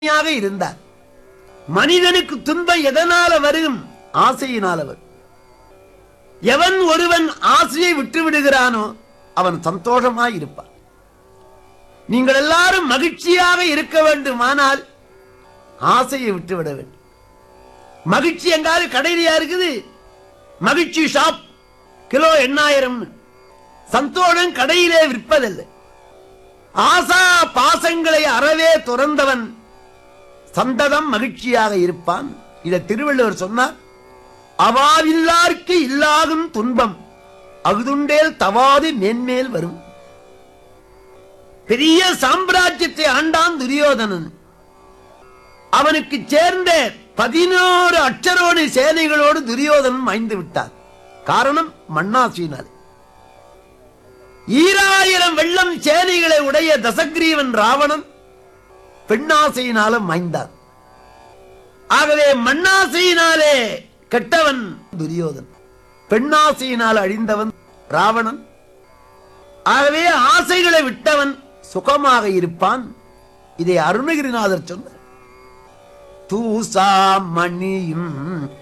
ஞானியாக இருந்தார் மனிதனுக்கு துன்பம் எதனால வரும் ஆசையினால வரும் எவன் ஒருவன் ஆசையை விட்டு விடுகிறானோ அவன் சந்தோஷமாய் இருப்பான் நீங்கள் எல்லாரும் மகிழ்ச்சியாக இருக்க வேண்டுமானால் ஆசையை விட்டு விட வேண்டும் மகிழ்ச்சி எங்காவது கடையிலையா இருக்குது மகிழ்ச்சி ஷாப் கிலோ எண்ணாயிரம் சந்தோஷம் கடையிலே விற்பதில்லை ஆசா பாசங்களை அறவே துறந்தவன் சந்ததம் மகிழ்ச்சியாக இருப்பான் இதை திருவள்ளுவர் சொன்னார் அவாவில்லார்க்கு இல்லாகும் துன்பம் அகுதுண்டேல் தவாது மேன்மேல் வரும் பெரிய சாம்ராஜ்யத்தை ஆண்டான் துரியோதனன் அவனுக்கு சேர்ந்த பதினோரு அச்சரோணி சேனைகளோடு துரியோதனன் மாய்ந்து விட்டார் காரணம் மண்ணாசியினால் ஈராயிரம் வெள்ளம் சேனைகளை உடைய தசக்ரீவன் ராவணன் பெண்ணாசையினாலும் மாய்ந்தான் ஆகவே மண்ணாசையினாலே கெட்டவன் துரியோதன் பெண்ணாசையினால் அழிந்தவன் ராவணன் ஆகவே ஆசைகளை விட்டவன் சுகமாக இருப்பான் இதை அருணகிரிநாதர் சொன்னார் தூசா மணியும்